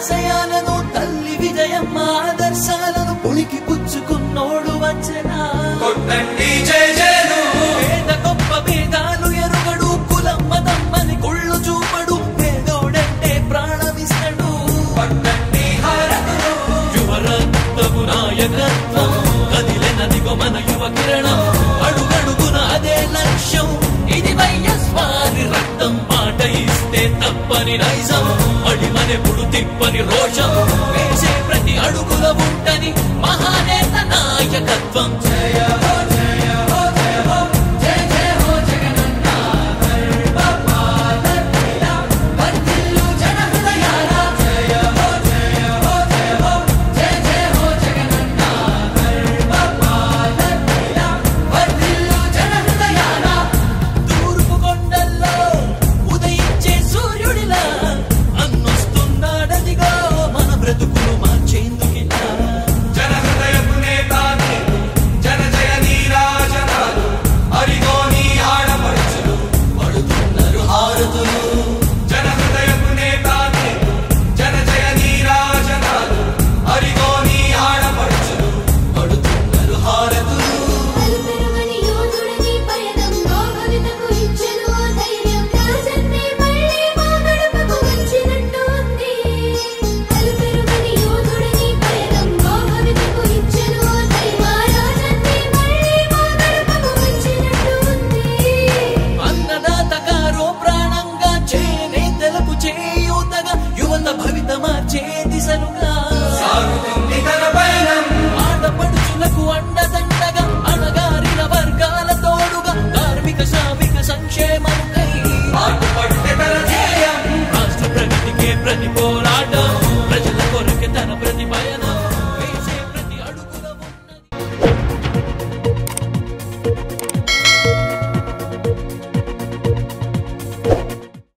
ఆశయాలను తల్లి విజయమ్మ ఆదర్శాలను పుణికి పుచ్చుకున్నోడు వచ్చనా కొట్టండి జయ జయను పేద గొప్ప భేదాలు ఎరుగడు కులం మతమ్మని కుళ్ళు చూపడు పేదోడంటే ప్రాణమిస్తడు పట్టండి హారతులు యువరత్నము నాయకత్వం కదిలెనదిగో మన యువ కిరణం అడుగడుగున అదే లక్ష్యం ఇది వైఎస్వారి రక్తం మాట ఇస్తే తప్పని నైజం అడిమనెప్పుడు తిప్పని రోషం వేసే ప్రతి అడుగుల ఉంటని మహానేత నాయకత్వం జయ హో జయ హో జయ హో జయ జయ హో జగనన్న సర్వపాలకుడా, వర్ధిల్లు జన హృదయాల. జయ హో జయ హో జయ హో జయ జయ హో జగనన్న సర్వపాలకుడా, వర్ధిల్లు జన హృదయాల. తూర్పు కొండల్లో ఉదయించే సూర్యుడిలా అన్నొస్తున్నాడదిగో మన బ్రతుకులు మార్చేందుకిలా జన హృదయపు నేత నీవు, జన జయ నీరాజనాలు అరిగో నీ ఆడపడుచులు పడుతున్నారు హారతులు జన హృదయపు నేత నీవు, జన జయ నీరాజనాలు అరిగో నీ ఆడపడుచులు పడుతున్నారు హారతులు అలుపెరుగని యోధుడని పయనంలో భవితకు ఇచ్చెను ఆ ధైర్యం రాజన్నే మళ్ళీ మా గడపకు వచ్చినట్టు ఉంది అలుపెరుగని యోధుడని పయనంలో భవితకు ఇచ్చెను ఆ ధైర్యం రాజన్నే మళ్ళీ మా గడపకు వచ్చినట్టు ఉంది అన్నదాత గారో ప్రాణంగా చేనేతలకు చేయూతగా యువత భవిత మార్చే దిశలుగా సాగుతుంది తన పయనం ఆడపడుచులకు అండదండగా అణగారిన వర్గాల తోడుగా కార్మిక శ్రామిక సంక్షేమము